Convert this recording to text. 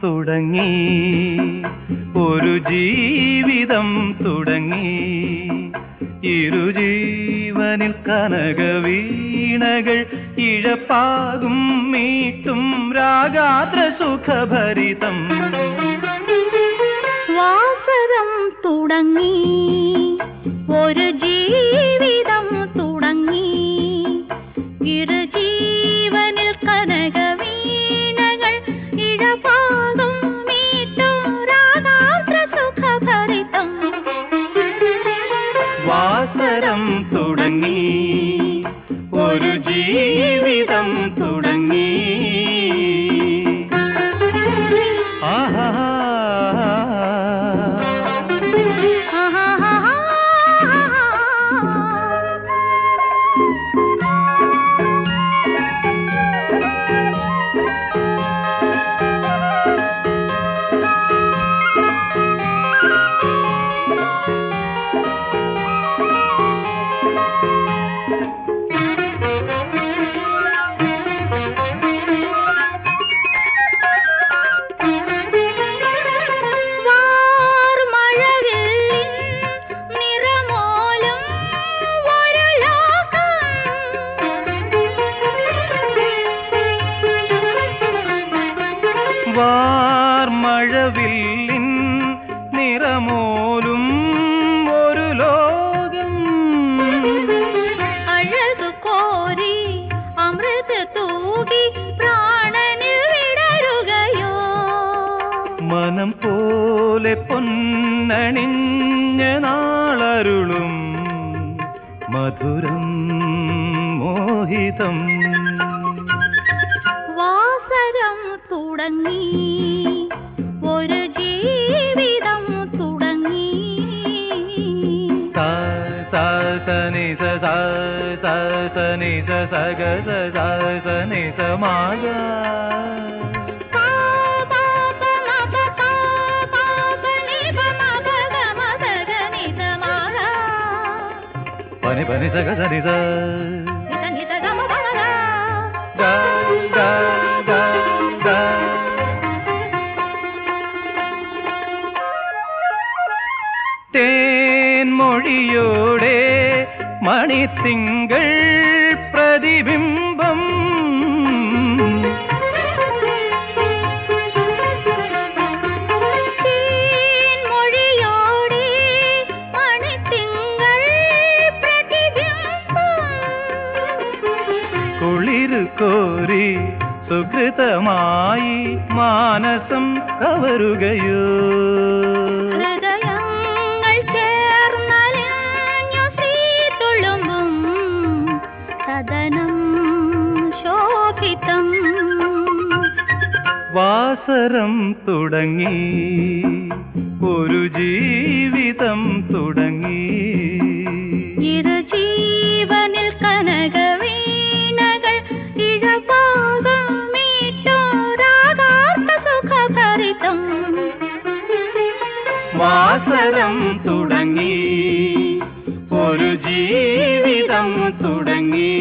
തുടങ്ങി ഒരു ജീവിതം തുടങ്ങി ഇരുജീവനിൽ കനകവീണകൾ ഇഴപ്പാകും മീട്ടും രാഗാത്ര സുഖഭരിതം വാസരം തുടങ്ങി ഒരു ജീവിതം തുടങ്ങി ഇരുജീവനിൽ കനകവീണകൾ ഇഴപാകും മീട്ടോരാഗാത്ര സുഖഭരിതം വാസരം തുടങ്ങി ഒരു ജീവിതം തുടങ്ങി ആഹാ വാർമഴവില്ലിൻ നിറമോലും ഒരു ലോകം വാർമഴവില്ലിൻ നിറമോലും ഒരു ലോകം അഴകു കോരി അമൃത് തൂകി പ്രാണനിൽ വിടരുകയോ മനം പോലെ പൊന്നണിഞ്ഞ നാളരുളും മധുരം മോഹിതം വാസരം തുടങ്ങി ഒരു ജീവിതം തുടങ്ങി സാ സാ സ നി സ സാ സാ സ നി സ സ ഗ സ സാ സ നി സ മാ ഗ പാ പാ പ മ പ പാ പാ പ നി പ മ പ ഗ മ പ ഗ നി സ മ ഗ പനി പനി സ ഗ സ നി സ നി സ നി സ ഗ മ പ മ ഗ ഗ ഗ ഗ ഗ തേൻമൊഴിയോടെ മണിത്തിങ്കൾ പ്രതിബിംബം മൊഴിയോടെ മണിത്തിങ്കൾ പ്രതിബിംബം കുളിര് കോരി സുഹൃതമായി മാനസം കവരുകയോ ഹൃദയങ്ങൾ ചേർന്നലിഞ്ഞു ശ്രീതുളുമ്പും സദനം ശോഭിതം വാസരം തുടങ്ങി ഒരു ജീവിതം തുടങ്ങി ഇരു ജീവനിൽ കനകവീണകൾ ഇഴപാകം മീട്ടോരാഗാർത്ത സുഖഭരിതം വാസരം തുടങ്ങി ഒരു ജീവിതം തുടങ്ങി